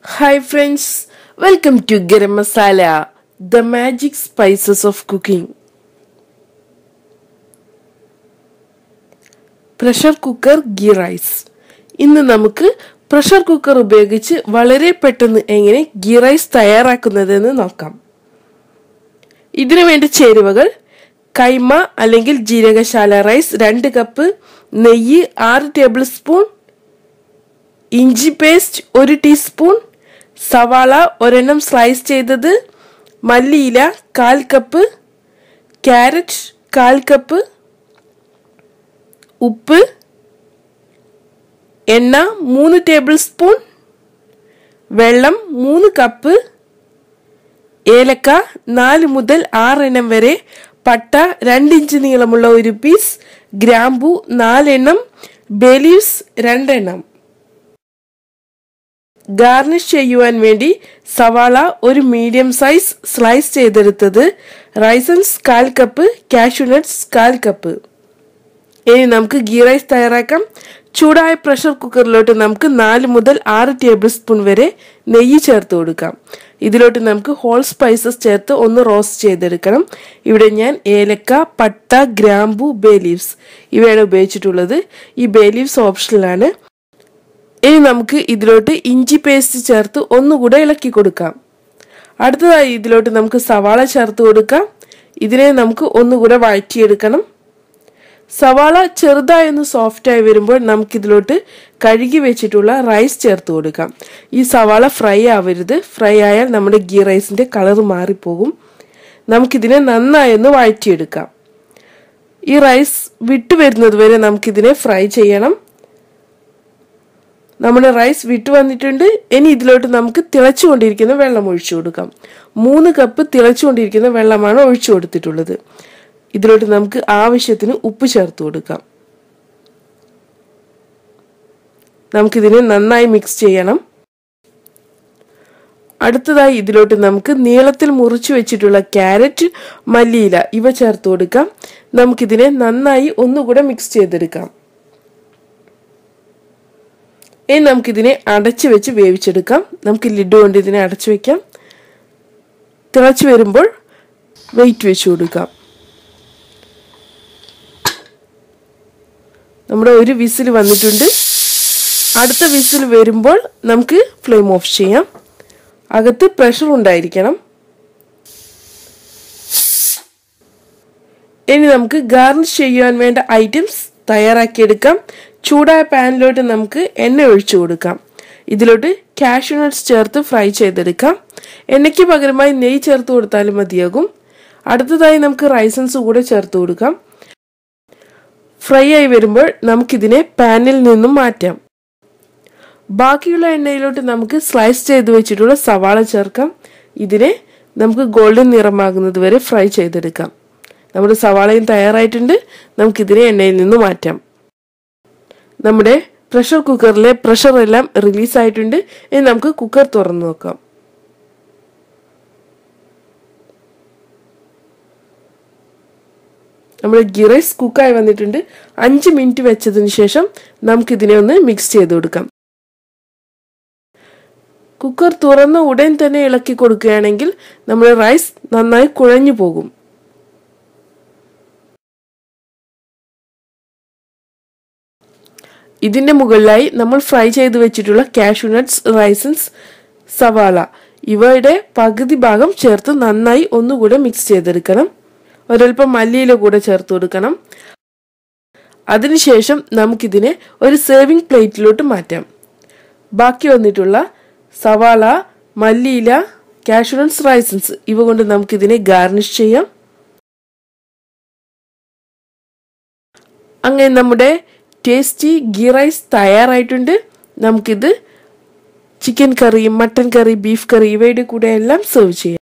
Hi friends, welcome to Garam Masala, the magic spices of cooking. Pressure cooker ghee rice ഇന്ന് നമുക്ക് pressure cooker ഉപയോഗിച്ച് വളരെ പെട്ടെന്ന് എങ്ങനെ ഗീ റൈസ് തയ്യാറാക്കുന്നതെന്ന് നോക്കാം ഇതിനു വേണ്ട ചേരുവകൾ കൈമ അല്ലെങ്കിൽ ജീരകശാല റൈസ് രണ്ട് കപ്പ് നെയ്യ് ആറ് ടേബിൾ സ്പൂൺ ഇഞ്ചി പേസ്റ്റ് ഒരു ടീസ്പൂൺ സവാള ഒരെണ്ണം സ്ലൈസ് ചെയ്തത് മല്ലിയില കാൽ കപ്പ് ക്യാരറ്റ് കാൽ കപ്പ് ഉപ്പ് എണ്ണ മൂന്ന് ടേബിൾ സ്പൂൺ വെള്ളം മൂന്ന് കപ്പ് ഏലക്ക നാല് മുതൽ ആറെണ്ണം വരെ പട്ട രണ്ടിഞ്ച് നീളമുള്ള ഒരു പീസ് ഗ്രാമ്പു നാലെണ്ണം ബെലീവ്സ് രണ്ടെണ്ണം ഗാർണിഷ് ചെയ്യുവാൻ വേണ്ടി സവാള ഒരു മീഡിയം സൈസ് സ്ലൈസ് ചെയ്തെടുത്തത് റൈസൻസ് കാൽ കപ്പ് കാഷ്യൂനട്ട്സ് കാൽ കപ്പ് ഇനി നമുക്ക് ഗീ റൈസ് തയ്യാറാക്കാം ചൂടായ പ്രഷർ കുക്കറിലോട്ട് നമുക്ക് നാല് മുതൽ ആറ് ടേബിൾ സ്പൂൺ വരെ നെയ്യ് ചേർത്ത് കൊടുക്കാം ഇതിലോട്ട് നമുക്ക് ഹോൾ സ്പൈസസ് ചേർത്ത് ഒന്ന് റോസ്റ്റ് ചെയ്തെടുക്കണം ഇവിടെ ഞാൻ ഏലക്ക പട്ട ഗ്രാമ്പു ബേ ലീവ്സ് ഇവയാണ് ഉപയോഗിച്ചിട്ടുള്ളത് ഈ ബേ ലീവ്സ് ഓപ്ഷനിലാണ് ഇനി നമുക്ക് ഇതിലോട്ട് ഇഞ്ചി പേസ്റ്റ് ചേർത്ത് ഒന്നുകൂടെ ഇളക്കി കൊടുക്കാം അടുത്തതായി ഇതിലോട്ട് നമുക്ക് സവാള ചേർത്ത് കൊടുക്കാം ഇതിനെ നമുക്ക് ഒന്നുകൂടെ വഴറ്റിയെടുക്കണം സവാള ചെറുതായി ഒന്ന് സോഫ്റ്റായി വരുമ്പോൾ നമുക്കിതിലോട്ട് കഴുകി വെച്ചിട്ടുള്ള റൈസ് ചേർത്ത് കൊടുക്കാം ഈ സവാള ഫ്രൈ ആവരുത് ഫ്രൈ ആയാൽ നമ്മുടെ ഗീ റൈസിന്റെ കളർ മാറിപ്പോകും നമുക്കിതിനെ നന്നായി ഒന്ന് വഴറ്റിയെടുക്കാം ഈ റൈസ് വിട്ടു വരുന്നത് വരെ നമുക്കിതിനെ ഫ്രൈ ചെയ്യണം നമ്മുടെ റൈസ് വിട്ടു വന്നിട്ടുണ്ട് ഇനി ഇതിലോട്ട് നമുക്ക് തിളച്ചുകൊണ്ടിരിക്കുന്ന വെള്ളം ഒഴിച്ചു കൊടുക്കാം മൂന്ന് കപ്പ് തിളച്ചുകൊണ്ടിരിക്കുന്ന വെള്ളമാണ് ഒഴിച്ചു കൊടുത്തിട്ടുള്ളത് ഇതിലോട്ട് നമുക്ക് ആവശ്യത്തിന് ഉപ്പ് ചേർത്ത് കൊടുക്കാം നമുക്കിതിനെ നന്നായി മിക്സ് ചെയ്യണം അടുത്തതായി ഇതിലോട്ട് നമുക്ക് നീളത്തിൽ മുറിച്ചു വെച്ചിട്ടുള്ള ക്യാരറ്റ് മല്ലിയില ഇവ ചേർത്ത് കൊടുക്കാം നമുക്കിതിനെ നന്നായി ഒന്നുകൂടെ മിക്സ് ചെയ്തെടുക്കാം ഇനി നമുക്കിതിനെ അടച്ചു വെച്ച് വേവിച്ചെടുക്കാം നമുക്ക് ലിഡ് കൊണ്ട് ഇതിനെ അടച്ചു വെക്കാം തിളച്ചു വരുമ്പോൾ വെയിറ്റ് വെച്ച് കൊടുക്കാം നമ്മുടെ ഒരു വിസിൽ വന്നിട്ടുണ്ട് അടുത്ത വിസിൽ വരുമ്പോൾ നമുക്ക് ഫ്ലെയിം ഓഫ് ചെയ്യാം അകത്ത് പ്രഷർ ഉണ്ടായിരിക്കണം ഇനി നമുക്ക് ഗാർണിഷ് ചെയ്യുവാൻ വേണ്ട ഐറ്റംസ് തയ്യാറാക്കിയെടുക്കാം ചൂടായ പാനിലോട്ട് നമുക്ക് എണ്ണ ഒഴിച്ചു കൊടുക്കാം ഇതിലോട്ട് കാഷ്യൂ നട്ട്സ് ചേർത്ത് ഫ്രൈ ചെയ്തെടുക്കാം എണ്ണയ്ക്ക് പകരമായി നെയ്യ് ചേർത്ത് കൊടുത്താലും മതിയാകും അടുത്തതായി നമുക്ക് റൈസൻസ് കൂടെ ചേർത്ത് കൊടുക്കാം ഫ്രൈ ആയി വരുമ്പോൾ നമുക്കിതിനെ പാനിൽ നിന്നും മാറ്റാം ബാക്കിയുള്ള എണ്ണയിലോട്ട് നമുക്ക് സ്ലൈസ് ചെയ്ത് വെച്ചിട്ടുള്ള സവാള ചേർക്കാം ഇതിനെ നമുക്ക് ഗോൾഡൻ നിറമാകുന്നത് വരെ ഫ്രൈ ചെയ്തെടുക്കാം നമ്മുടെ സവാളയും തയ്യാറായിട്ടുണ്ട് നമുക്കിതിനെ എണ്ണയിൽ നിന്ന് മാറ്റാം നമ്മുടെ പ്രഷർ കുക്കറിലെ പ്രഷർ എല്ലാം റിലീസ് ആയിട്ടുണ്ട് ഇനി നമുക്ക് കുക്കർ തുറന്നു നോക്കാം നമ്മുടെ ഗിറൈസ് കുക്കായി വന്നിട്ടുണ്ട് അഞ്ച് മിനിറ്റ് വെച്ചതിന് ശേഷം നമുക്കിതിനെ ഒന്ന് മിക്സ് ചെയ്ത് കൊടുക്കാം കുക്കർ തുറന്ന ഉടൻ തന്നെ ഇളക്കി കൊടുക്കുകയാണെങ്കിൽ നമ്മുടെ റൈസ് നന്നായി കുഴഞ്ഞു പോകും ഇതിന്റെ മുകളിലായി നമ്മൾ ഫ്രൈ ചെയ്ത് വെച്ചിട്ടുള്ള കാഷ്യൂ നട്ട്സ് റൈസൻസ് സവാള ഇവയുടെ പകുതി ഭാഗം ചേർത്ത് നന്നായി ഒന്നുകൂടെ മിക്സ് ചെയ്തെടുക്കണം ഒരൽപ്പം മല്ലിയില കൂടെ ചേർത്ത് കൊടുക്കണം അതിനുശേഷം നമുക്കിതിനെ ഒരു സേവിംഗ് പ്ലേറ്റിലോട്ട് മാറ്റാം ബാക്കി വന്നിട്ടുള്ള സവാള മല്ലിയില കാഷ്യൂ നട്ട്സ് റൈസൻസ് ഇവ കൊണ്ട് നമുക്കിതിനെ ഗാർണിഷ് ചെയ്യാം അങ്ങനെ നമ്മുടെ ടേസ്റ്റി ഗീ റൈസ് തയ്യാറായിട്ടുണ്ട് നമുക്കിത് chicken curry mutton curry beef curry ഇവയുടെ കൂടെ എല്ലാം സെർവ് ചെയ്യാം